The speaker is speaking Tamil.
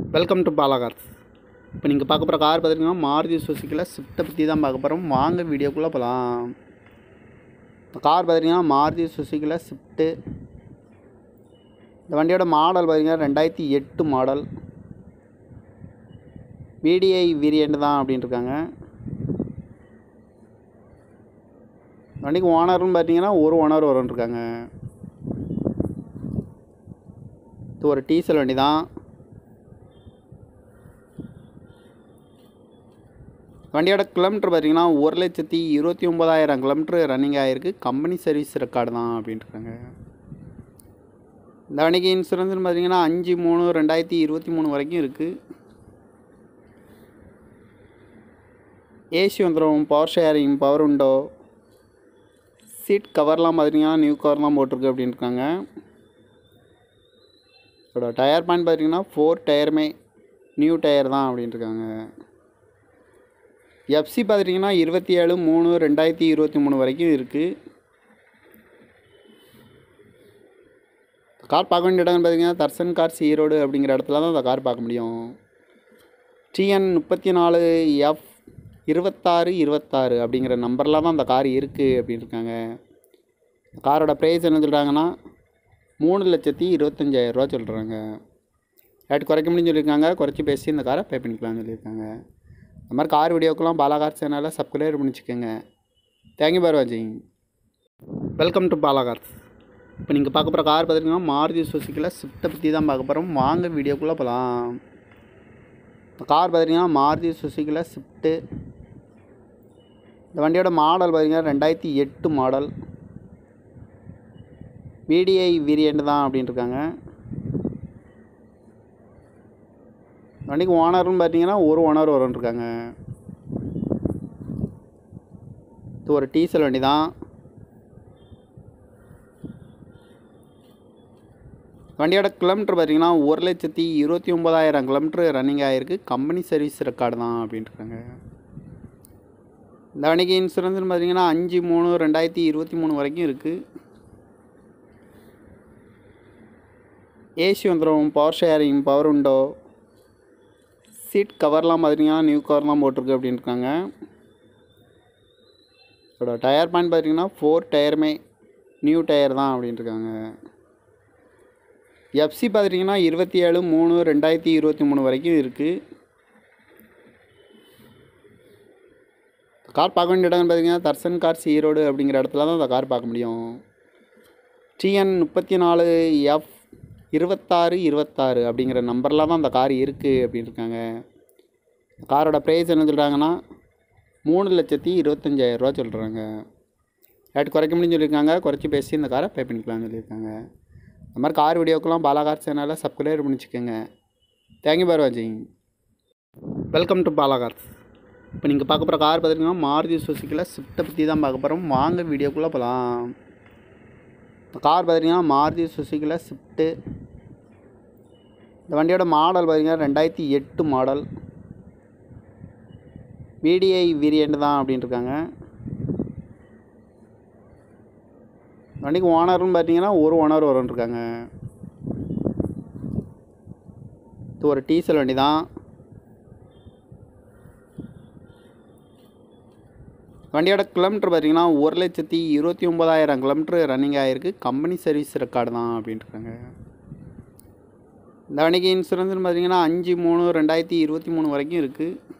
வெல்கம் டு பாலா கார்ஸ் இப்போ நீங்கள் பார்க்க போகிற கார் பார்த்தீங்கன்னா மாருதி சுசுக்கியில் ஸ்விஃப்ட்டை பற்றி தான் பார்க்க போகிறோம் வாங்க வீடியோக்குள்ளே போகலாம் இப்போ கார் பார்த்தீங்கன்னா மாருதி சுசுக்கியில் ஸ்விஃப்ட்டு இந்த வண்டியோட மாடல் பார்த்தீங்கன்னா ரெண்டாயிரத்தி எட்டு மாடல் விடிஐ வேரியண்ட் தான் அப்படின்னு இருக்காங்க வண்டிக்கு ஓனர்னு பார்த்தீங்கன்னா ஒரு ஓனர் வரும்னு இருக்காங்க இது ஒரு டீசல் வண்டி தான் வண்டியோட கிலோமீட்டர் பார்த்தீங்கன்னா ஒரு லட்சத்தி இருபத்தி ஒம்பதாயிரம் கிலோமீட்டர் ரன்னிங் ஆகிருக்கு கம்பெனி சர்வீஸ் ரெக்கார்டு தான் அப்படின்ட்டுருக்காங்க இந்த வண்டிக்கு இன்சூரன்ஸ்னு பார்த்தீங்கன்னா அஞ்சு மூணு ரெண்டாயிரத்தி இருபத்தி மூணு வரைக்கும் இருக்குது ஏசி வந்துடும் power steering power window seat கவர்லாம் பார்த்தீங்கன்னா நியூ கவர்லாம் போட்டிருக்கு அப்படின்ட்டுருக்காங்க இதோட டயர் பாயிண்ட் பார்த்தீங்கன்னா ஃபோர் டயருமே நியூ டயர் தான் அப்படின்ட்டுருக்காங்க எஃப்சி பார்த்துட்டிங்கன்னா இருபத்தி ஏழு மூணு ரெண்டாயிரத்தி இருபத்தி மூணு வரைக்கும் இருக்குது கார் பார்க்க வேண்டிய இடம்னு பார்த்தீங்கன்னா தர்சன் கார்ஸ் ஈரோடு அப்படிங்கிற இடத்துல தான் அந்த கார் பார்க்க முடியும் டிஎன் முப்பத்தி நாலு எஃப் இருபத்தாறு இருபத்தாறு அப்படிங்கிற நம்பரில் தான் அந்த கார் இருக்குது அப்படின்னு இருக்காங்க காரோட ப்ரைஸ் என்ன சொல்கிறாங்கன்னா மூணு லட்சத்தி இருபத்தஞ்சாயிரரூவா சொல்கிறாங்க ரேட் குறைக்க முடியும்னு சொல்லியிருக்காங்க குறைச்சி பேசி இந்த காரை பே பண்ணிக்கலாம்னு சொல்லியிருக்காங்க இந்த மாதிரி கார் வீடியோக்கெல்லாம் பாலாகார் சேனலை சப்ஸ்கிரைப் பண்ணிச்சுக்கோங்க தேங்க்யூ பார் வாட்சிங் வெல்கம் டு பாலாகார்ஸ் இப்போ நீங்கள் பார்க்க போகிற கார் பார்த்துட்டிங்கன்னா மாருதி சுசுக்கியில் ஸ்விஃப்ட்டை பற்றி தான் பார்க்க போகிறோம் வாங்க வீடியோக்குள்ளே போகலாம் இப்போ கார் பார்த்துட்டிங்கன்னா மாருதி சுசுக்கியில் ஸ்விஃப்ட்டு இந்த வண்டியோட மாடல் பார்த்தீங்கன்னா ரெண்டாயிரத்தி எட்டு மாடல் விடிஐ வேரியண்ட் தான் அப்படின்னு இருக்காங்க வண்டிக்கு ஓனர்னு பார்த்தீங்கன்னா ஒரு ஓனர் வரும்னு இருக்காங்க இது ஒரு டீசல் வண்டி தான் வண்டியோட கிலோமீட்டர் பார்த்தீங்கன்னா ஒரு லட்சத்தி இருபத்தி ஒம்பதாயிரம் கிலோமீட்டர் ரன்னிங் ஆகிருக்கு கம்பெனி சர்வீஸ் ரெக்கார்டு தான் அப்படின்ட்டு இருக்காங்க இந்த வண்டிக்கு இன்சூரன்ஸ்னு பார்த்தீங்கன்னா அஞ்சு மூணு ரெண்டாயிரத்தி இருபத்தி மூணு வரைக்கும் இருக்குது ஏசி வந்துடும் power steering power window seat கவர்லாம் பார்த்தீங்கன்னா நியூ கவர்லாம் போட்டிருக்கு அப்படின்னு இருக்காங்க இதோட டயர் பாயிண்ட் பார்த்தீங்கன்னா ஃபோர் டயருமே நியூ டயர் தான் அப்படின்னு இருக்காங்க எஃப்சி பார்த்துட்டிங்கன்னா இருபத்தி ஏழு மூணு ரெண்டாயிரத்தி இருபத்தி மூணு வரைக்கும் இருக்குது கார் பார்க்க வேண்டிய இடம்னு பார்த்தீங்கன்னா தர்சன் கார்ஸ் ஈரோடு அப்படிங்கிற இடத்துல தான் அந்த கார் பார்க்க முடியும் டிஎன் முப்பத்தி நாலு எஃப் இருபத்தாறு இருபத்தாறு அப்படிங்கிற நம்பரில் தான் அந்த கார் இருக்குது அப்படின்னு இருக்காங்க காரோட ப்ரைஸ் என்ன சொல்கிறாங்கன்னா மூணு லட்சத்தி இருபத்தஞ்சாயிரரூவா சொல்கிறாங்க ரேட் குறைக்க முடியும்னு சொல்லியிருக்காங்க குறைச்சி பேசி இந்த காரை பே பண்ணிக்கலாம்னு சொல்லியிருக்காங்க இந்த மாதிரி கார் வீடியோக்கெல்லாம் பாலாகார் சேனலை சப்ஸ்கிரைப் பண்ணிச்சுக்கோங்க தேங்க்யூ பார் வாட்சிங் வெல்கம் டு பாலாகார்ஸ் இப்போ நீங்கள் பார்க்க போகிற கார் பார்த்தீங்கன்னா மாருதி சுசுக்கியில் ஸ்விஃப்ட்டை பற்றி தான் பார்க்க போகிறோம் வாங்க வீடியோக்குள்ளே போகலாம் இப்போ கார் பார்த்தீங்கன்னா மாருதி சுசுக்கியில் ஸ்விஃப்ட்டு இந்த வண்டியோட மாடல் பார்த்தீங்கன்னா ரெண்டாயிரத்தி எட்டு மாடல் விடிஐ வேரியண்ட் தான் அப்படின்னு இருக்காங்க வண்டிக்கு ஓனர்னு பார்த்தீங்கன்னா ஒரு ஓனர் வரும்னு இருக்காங்க இது ஒரு டீசல் வண்டி தான் வண்டியோட கிலோமீட்டர் பார்த்தீங்கன்னா ஒரு லட்சத்தி இருபத்தி ஒம்பதாயிரம் கிலோமீட்டர் ரன்னிங் ஆகிருக்கு கம்பெனி சர்வீஸ் ரெக்கார்டு தான் அப்படின்ட்டுருக்காங்க இந்த வண்டிக்கு இன்சூரன்ஸ்னு பார்த்தீங்கன்னா அஞ்சு மூணு ரெண்டாயிரத்தி இருபத்தி மூணு வரைக்கும் இருக்குது